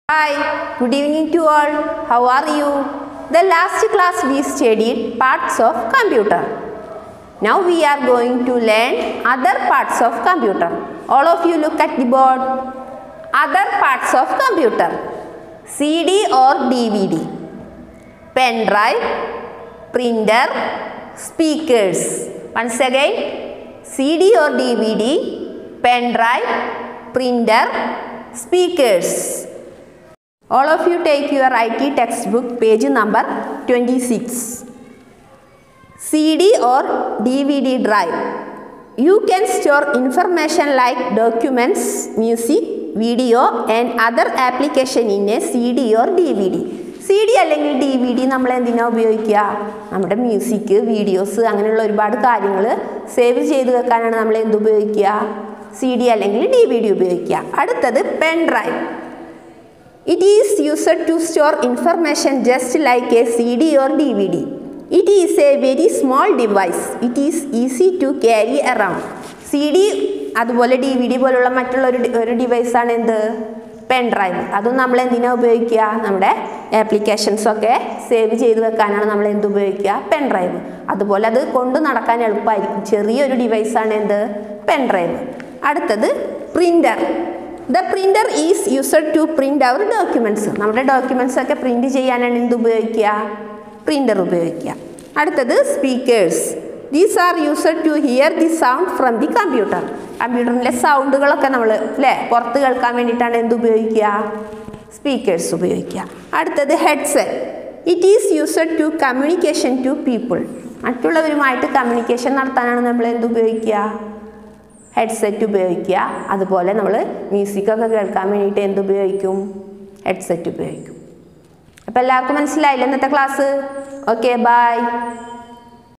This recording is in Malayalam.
Hi, good evening to all. How are you? The last class we studied parts of computer. Now we are going to learn other parts of computer. All of you look at the board. Other parts of computer. CD or DVD. Pen drive, printer, speakers. Once again, CD or DVD, pen drive, printer, speakers. All of you take your IT textbook page number 26. CD or DVD drive. You can store information like documents, music, video and other application in a CD or DVD. C D അല്ലെങ്കിൽ ഡി വി ഡി നമ്മൾ എന്തിനാ ഉപയോഗിക്കുക നമ്മുടെ മ്യൂസിക് വീഡിയോസ് അങ്ങനെയുള്ള ഒരുപാട് കാര്യങ്ങൾ സേവ് ചെയ്ത് വെക്കാനാണ് നമ്മൾ എന്ത് ഉപയോഗിക്കുക സി ഡി അല്ലെങ്കിൽ ഡി വി ഡി ഉപയോഗിക്കുക അടുത്തത് pen drive It is used to store information just like a CD or DVD. It is a very small device. It is easy to carry around. C D അതുപോലെ ഡി വി ഡി പോലുള്ള മറ്റുള്ള ഒരു ഡി- ഒരു ഡിവൈസാണ് എന്ത് പെൻ ഡ്രൈവ് അതും നമ്മൾ എന്തിനാ ഉപയോഗിക്കുക നമ്മുടെ ആപ്ലിക്കേഷൻസ് ഒക്കെ സേവ് ചെയ്ത് വെക്കാനാണ് നമ്മൾ എന്ത് ഉപയോഗിക്കുക പെൻ ഡ്രൈവ് അതുപോലെ അത് കൊണ്ട് നടക്കാൻ എളുപ്പമായിരിക്കും ചെറിയൊരു ഡിവൈസാണ് എന്ത് പെൻ ഡ്രൈവ് അടുത്തത് printer the printer is used to print our documents നമ്മുടെ ഡോക്യുമെൻറ്റ്സ് ഒക്കെ പ്രിൻ്റ് ചെയ്യാനാണ് എന്ത് ഉപയോഗിക്കുക പ്രിൻ്റർ ഉപയോഗിക്കുക അടുത്തത് speakers these are used to hear the sound from the computer കമ്പ്യൂട്ടറിലെ സൗണ്ടുകളൊക്കെ നമ്മൾ അല്ലേ പുറത്ത് കേൾക്കാൻ വേണ്ടിയിട്ടാണ് എന്ത് ഉപയോഗിക്കുക സ്പീക്കേഴ്സ് ഉപയോഗിക്കുക അടുത്തത് headset it is used to communication to people മറ്റുള്ളവരുമായിട്ട് കമ്മ്യൂണിക്കേഷൻ നടത്താനാണ് നമ്മൾ എന്ത് ഉപയോഗിക്കുക ഹെഡ്സെറ്റ് ഉപയോഗിക്കുക അതുപോലെ നമ്മൾ മ്യൂസിക്കൊക്കെ കേൾക്കാൻ വേണ്ടിയിട്ട് എന്ത് ഉപയോഗിക്കും ഹെഡ്സെറ്റ് ഉപയോഗിക്കും അപ്പോൾ എല്ലാവർക്കും മനസ്സിലായില്ല ഇന്നത്തെ ക്ലാസ് ഓക്കെ ബൈ